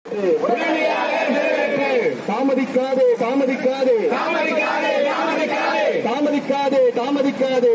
தாமதிக்காதே தாமதிக்காதே தாமதிக்காதே தாமதிக்காதே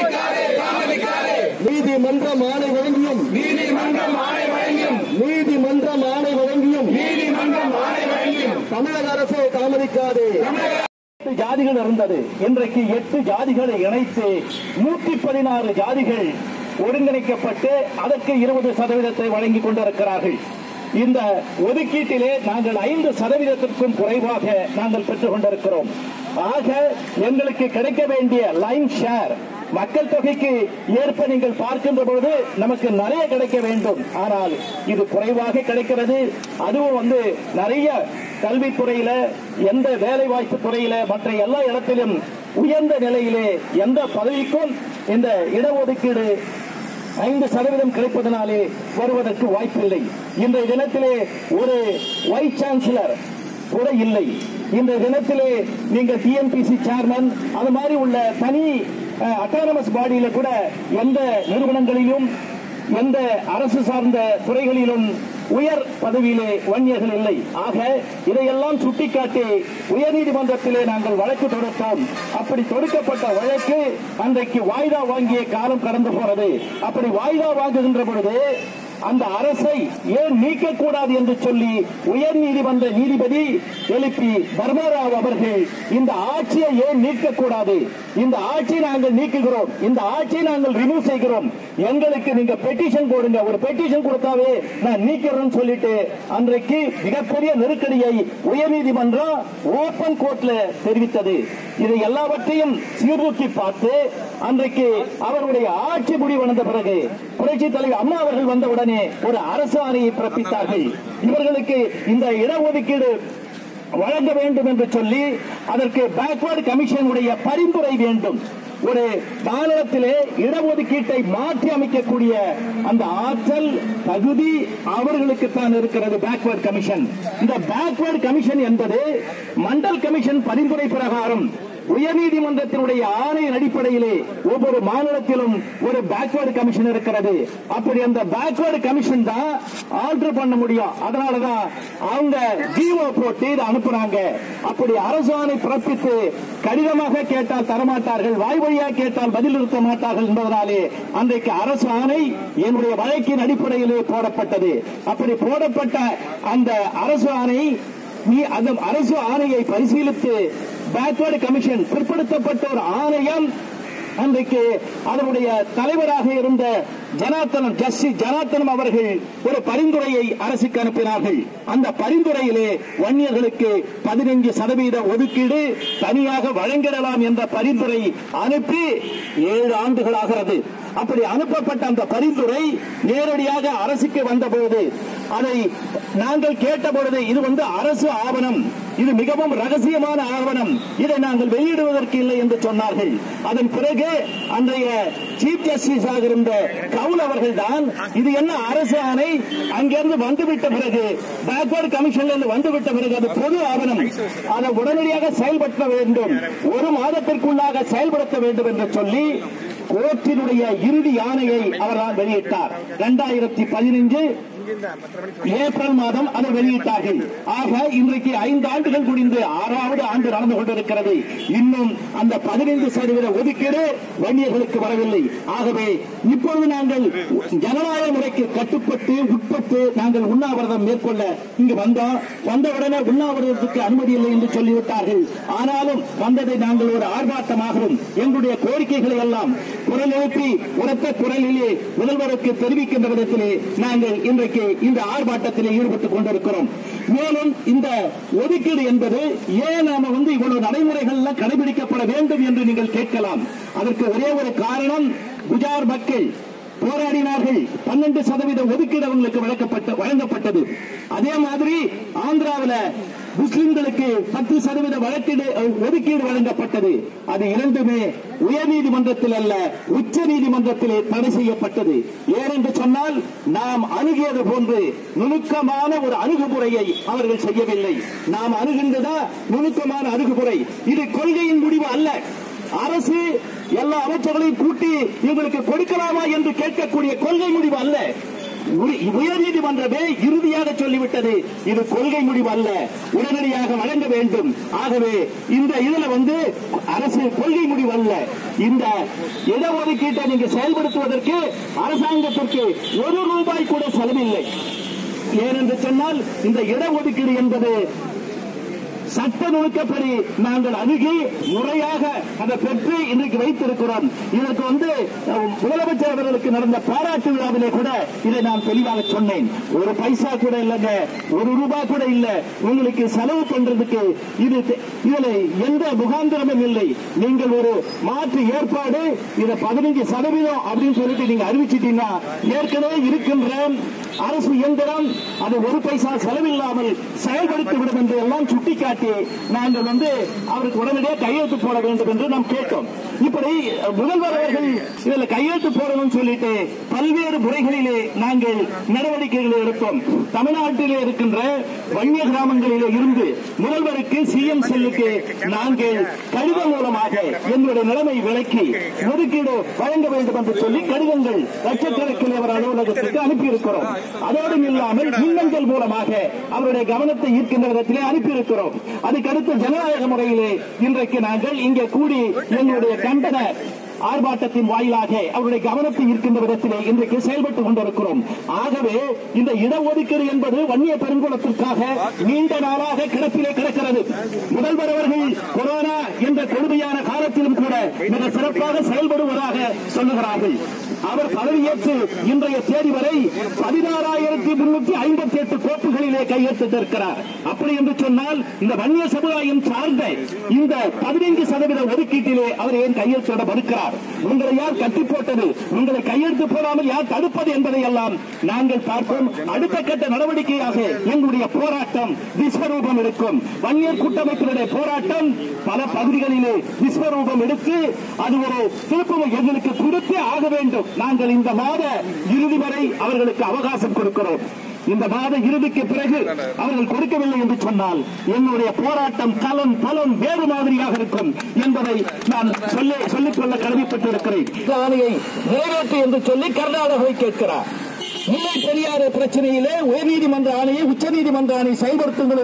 நீதிமன்றம் ஆணை வழங்கியும் நீதிமன்றம் ஆணை வழங்கியும் நீதிமன்றம் ஆணை வழங்கியும் நீதிமன்றம் ஆணை வழங்கியும் தமிழக அரசே தாமதிக்காதே எட்டு ஜாதிகள் இருந்தது இன்றைக்கு எட்டு ஜாதிகளை இணைத்து நூற்றி பதினாறு ஜாதிகள் ஒருங்கிணைக்கப்பட்டு அதற்கு இருபது சதவீதத்தை வழங்கிக் கொண்டிருக்கிறார்கள் இந்த ஒதுக்கீட்டிலே நாங்கள் ஐந்து சதவீதத்திற்கும் குறைவாக நாங்கள் பெற்றுக் கொண்டிருக்கிறோம் ஆக எங்களுக்கு கிடைக்க வேண்டிய லைன் ஷேர் மக்கள் தொகைக்கு ஏற்ப நீங்கள் பார்க்கின்ற பொழுது நமக்கு நிறைய கிடைக்க வேண்டும் ஆனால் இது குறைவாக கிடைக்கிறது அதுவும் வந்து நிறைய கல்வித்துறையில எந்த வேலை வாய்ப்பு துறையில மற்ற எல்லா இடத்திலும் உயர்ந்த நிலையிலே எந்த பதவிக்கும் இந்த இடஒதுக்கீடு ஐந்து சதவீதம் கிடைப்பதனாலே வருவதற்கு வாய்ப்பில்லை இன்றைய தினத்திலே ஒரு வைஸ் சான்சலர் கூட இல்லை இந்த தினத்திலே நீங்கள் டிஎன்பிசி சேர்மன் அது மாதிரி உள்ள தனி அட்டானமஸ் பாடியில கூட எந்த நிறுவனங்களிலும் எந்த அரசு சார்ந்த துறைகளிலும் உயர் பதவியிலே வன்னியர்கள் இல்லை ஆக இதையெல்லாம் சுட்டிக்காட்டி உயர்நீதிமன்றத்திலே நாங்கள் வழக்கு தொடுத்தோம் அப்படி தொடுக்கப்பட்ட வழக்கு அன்றைக்கு வாய்தா வாங்கிய காலம் கடந்து போனது அப்படி வாய்தா வாங்குகின்ற பொழுது அந்த அரசை ஏன் நீக்கக்கூடாது என்று சொல்லி உயர் நீதிமன்ற நீதிபதி எழுப்பி தர்மராவ் அவர்கள் இந்த ஆட்சியை ஏன் நீக்கக்கூடாது இந்த ஆட்சியை நாங்கள் நீக்குகிறோம் இந்த ஆட்சியை நாங்கள் ரிமூவ் செய்கிறோம் எங்களுக்கு நீங்க பெட்டிஷன் போடுங்க ஒரு பெட்டிஷன் கொடுத்தாவே நான் நீக்கிறேன்னு சொல்லிட்டு அன்றைக்கு மிகப்பெரிய நெருக்கடியை உயர்நீதிமன்றம் ஓபன் கோர்ட்ல தெரிவித்தது இதை எல்லாவற்றையும் சீர்தூக்கி பார்த்து அன்றைக்கு அவருடைய ஆட்சி முடிவு வந்த பிறகு புரட்சி தலைவர் அம்மா அவர்கள் வந்தவுடனே ஒரு அரசு ஆணையை பிறப்பித்தார்கள் இவர்களுக்கு இந்த இடஒதுக்கீடு வழங்க வேண்டும் என்று சொல்லி அதற்கு பேக்வர்டு கமிஷனுடைய பரிந்துரை வேண்டும் ஒரு மாநிலத்திலே இடஒதுக்கீட்டை மாற்றி அமைக்கக்கூடிய அந்த ஆற்றல் தகுதி அவர்களுக்கு தான் இருக்கிறது பேக்வர்ட் கமிஷன் இந்த பேக்வர்ட் கமிஷன் என்பது மண்டல் கமிஷன் பரிந்துரை பிரகாரம் உயர்நீதிமன்றத்தினுடைய ஆணையின் அடிப்படையிலே ஒவ்வொரு மாநிலத்திலும் ஒரு பேக்வர்டு கமிஷன் இருக்கிறது அப்படி அந்த பேக்வர்டு கமிஷன் தான் ஆல்டர் பண்ண முடியும் அதனாலதான் அவங்க ஜீவோ போட்டு இதை அனுப்புறாங்க அப்படி அரசாணை பிறப்பித்து கடிதமாக கேட்டால் தரமாட்டார்கள் வாய் வழியாக கேட்டால் பதில் இருக்க மாட்டார்கள் என்பதனாலே அன்றைக்கு அரசு ஆணை என்னுடைய வழக்கின் அடிப்படையிலே போடப்பட்டது அப்படி போடப்பட்ட அந்த அரசு ஆணை நீ அந்த அரசு ஆணையை பரிசீலித்து பேக்வர்டு கமிஷன் பிற்படுத்தப்பட்ட ஒரு ஆணையம் அன்றைக்கு அதனுடைய தலைவராக இருந்த ஜனார்த்தனம் ஜஸ்டிஸ் ஜனார்த்தனம் அவர்கள் ஒரு பரிந்துரையை அரசுக்கு அனுப்பினார்கள் அந்த பரிந்துரையிலே வன்னியர்களுக்கு பதினைஞ்சு சதவீத ஒதுக்கீடு தனியாக வழங்கிடலாம் என்ற பரிந்துரை அனுப்பி ஏழு ஆண்டுகளாகிறது அப்படி அனுப்பப்பட்ட அந்த பரிந்துரை நேரடியாக அரசுக்கு வந்தபோது அதை நாங்கள் கேட்டபொழுது இது வந்து அரசு ஆவணம் இது மிகவும் ரகசியமான ஆவணம் இதை நாங்கள் வெளியிடுவதற்கு இல்லை என்று சொன்னார்கள் அதன் பிறகு அன்றைய சீஃப் ஜஸ்டிஸ் ஆக இருந்த கவுல் அவர்கள் தான் இது என்ன அரசு ஆணை அங்கிருந்து வந்துவிட்ட பிறகு பேக்வர்டு கமிஷன்ல இருந்து வந்துவிட்ட பிறகு அது பொது ஆவணம் அதை உடனடியாக செயல்படுத்த வேண்டும் ஒரு மாதத்திற்குள்ளாக செயல்படுத்த வேண்டும் என்று சொல்லி கோர்ட்டினுடைய இறுதி ஆணையை அவரால் வெளியிட்டார் இரண்டாயிரத்தி பதினைஞ்சு ஏப்ரல் மாதம் அதை வெளியிட்டார்கள் ஆக இன்றைக்கு ஐந்து ஆண்டுகள் முடிந்து ஆறாவது ஆண்டு நடந்து கொண்டிருக்கிறது இன்னும் அந்த பதினைந்து சதவீத ஒதுக்கீடு வன்னியர்களுக்கு வரவில்லை ஆகவே இப்பொழுது நாங்கள் ஜனநாயக முறைக்கு கட்டுப்பட்டு உட்பட்டு நாங்கள் உண்ணாவிரதம் மேற்கொள்ள இங்கு வந்தோம் வந்தவுடனே உண்ணாவிரதத்துக்கு அனுமதி இல்லை என்று சொல்லிவிட்டார்கள் ஆனாலும் வந்ததை நாங்கள் ஒரு ஆர்ப்பாட்டமாகவும் எங்களுடைய கோரிக்கைகளை எல்லாம் குரல் எழுப்பி உரத்த குரலிலே முதல்வருக்கு தெரிவிக்கின்ற விதத்திலே நாங்கள் இன்றைக்கு இந்த ஆர்ப்பாட்டத்திலே ஈடுபட்டுக் கொண்டிருக்கிறோம் மேலும் இந்த ஒதுக்கீடு என்பது ஏன் நாம வந்து இவ்வளவு நடைமுறைகள்ல கடைபிடிக்கப்பட வேண்டும் என்று நீங்கள் கேட்கலாம் அதற்கு ஒரே ஒரு காரணம் குஜார் மக்கள் போராடினார்கள் பன்னெண்டு சதவீத ஒதுக்கீடு அவங்களுக்கு வழங்கப்பட்ட வழங்கப்பட்டது அதே மாதிரி ஆந்திராவில் முஸ்லிம்களுக்கு பத்து சதவீத வழக்கீடு ஒதுக்கீடு வழங்கப்பட்டது அது இரண்டுமே உயர்நீதிமன்றத்தில் அல்ல உச்ச நீதிமன்றத்திலே தடை செய்யப்பட்டது ஏனென்று சொன்னால் நாம் அணுகியது போன்று நுணுக்கமான ஒரு அணுகுமுறையை அவர்கள் செய்யவில்லை நாம் அணுகின்றதா நுணுக்கமான அணுகுமுறை இது கொள்கையின் முடிவு அல்ல அரசு எல்லா அமைச்சர்களையும் கூட்டி இவங்களுக்கு கொடுக்கலாமா என்று கேட்கக்கூடிய கொள்கை முடிவு அல்ல உரி- உயர்நீதிமன்றமே இறுதியாக சொல்லிவிட்டது இது கொள்கை முடிவு அல்ல உடனடியாக வழங்க வேண்டும் ஆகவே இந்த இதுல வந்து அரசு கொள்கை முடிவு அல்ல இந்த இடஒதுக்கீட்டை நீங்க செயல்படுத்துவதற்கு அரசாங்கத்திற்கு ஒரு ரூபாய் கூட செலவில்லை ஏனென்று சொன்னால் இந்த இடஒதுக்கீடு என்பது சட்ட நுணுக்கப்படி நாங்கள் அணுகி முறையாக அதை பெற்று இன்றைக்கு வைத்திருக்கிறோம் இதற்கு வந்து அஹ், முதலமைச்சர் அவர்களுக்கு நடந்த பாராட்டு விழாவிலே கூட இதை நான் தெளிவாக சொன்னேன் ஒரு பைசா கூட இல்லைங்க ஒரு ரூபாய் கூட இல்ல உங்களுக்கு செலவு பண்றதுக்கு இது தெ- இதுல எந்த முகாந்திரமும் இல்லை நீங்கள் ஒரு மாற்று ஏற்பாடு இதை பதினஞ்சு சதவீதம் அப்படின்னு சொல்லிட்டு நீங்க அறிவிச்சிட்டீங்கன்னா ஏற்கனவே இருக்கின்ற அரசு இயந்திரம் அது ஒரு பைசா செலவில்லாமல் செயல்படுத்திவிடும் என்று எல்லாம் சுட்டிக்காட்டி நாங்கள் வந்து அவருக்கு உடனடியாக கையெழுத்து போட வேண்டும் என்று நாம் கேட்டோம் இப்படி முதல்வர் அவர்கள் இதுல கையெழுத்து போடணும்னு சொல்லிட்டு பல்வேறு முறைகளிலே நாங்கள் நடவடிக்கைகளை எடுத்தோம் தமிழ்நாட்டிலே இருக்கின்ற வன்னிய கிராமங்களிலே இருந்து முதல்வருக்கு சிஎம் செல்லுக்கு நாங்கள் கடிதம் மூலமாக எங்களுடைய நிலைமை விளக்கி ஒதுக்கீடு வழங்க வேண்டும் என்று சொல்லி கடிதங்கள் லட்சக்கணக்கில் அவர் அலுவலகத்துக்கு அனுப்பியிருக்கிறோம் அதோடும் இல்லாமல் மின்னஞ்சல் மூலமாக அவருடைய கவனத்தை ஈர்க்கின்ற விதத்திலே அனுப்பியிருக்கிறோம் அதுக்கடுத்து ஜனநாயக முறையிலே இன்றைக்கு நாங்கள் இங்கே கூடி எங்களுடைய கண்டன ஆர்ப்பாட்டத்தின் வாயிலாக அவருடைய கவனத்தை ஈர்க்கின்ற விதத்திலே இன்றைக்கு செயல்பட்டுக் கொண்டிருக்கிறோம் ஆகவே இந்த இடஒதுக்கீடு என்பது வன்னிய பெருங்குளத்திற்காக நீண்ட நாளாக கிடப்பிலே கிடக்கிறது முதல்வர் அவர்கள் கொரோனா என்ற கொடுமையான காலத்திலும் கூட மிக சிறப்பாக செயல்படுவதாக சொல்லுகிறார்கள் அவர் பதவியேற்று இன்றைய தேதி வரை பதினாறாயிரத்தி முன்னூத்தி ஐம்பத்தி எட்டு கோப்புகளிலே கையெழுத்திட்டிருக்கிறார் அப்படி என்று சொன்னால் இந்த வன்னிய சமுதாயம் சார்ந்த இந்த பதினைந்து சதவீத ஒதுக்கீட்டிலே அவர் ஏன் கையெழுத்திட மறுக்கிறார் உங்களை யார் கட்டி போட்டது உங்களை கையெழுத்து போடாமல் யார் தடுப்பது என்பதை எல்லாம் நாங்கள் பார்ப்போம் அடுத்த கட்ட நடவடிக்கையாக எங்களுடைய போராட்டம் விஸ்வரூபம் எடுக்கும் வன்னியர் கூட்டமைப்பினுடைய போராட்டம் பல பகுதிகளிலே விஸ்வரூபம் எடுத்து அது ஒரு திருப்பம் எங்களுக்கு கொடுத்தே ஆக வேண்டும் நாங்கள் இந்த மாத இறுதி வரை அவர்களுக்கு அவகாசம் கொடுக்கிறோம் இந்த மாத இறுதிக்கு பிறகு அவர்கள் கொடுக்கவில்லை என்று சொன்னால் எங்களுடைய போராட்டம் கலம் பலம் வேறு மாதிரியாக இருக்கும் என்பதை நான் சொல்லி சொல்லிக்கொள்ள கடமைப்பட்டிருக்கிறேன் இந்த ஆணையை நிறைவேற்று என்று சொல்லி கர்நாடகாவை கேட்கிறார் முல்லை பெரியாறு பிரச்சனையிலே உயர்நீதிமன்ற ஆணையை உச்சநீதிமன்ற ஆணை செயல்படுத்துங்கள்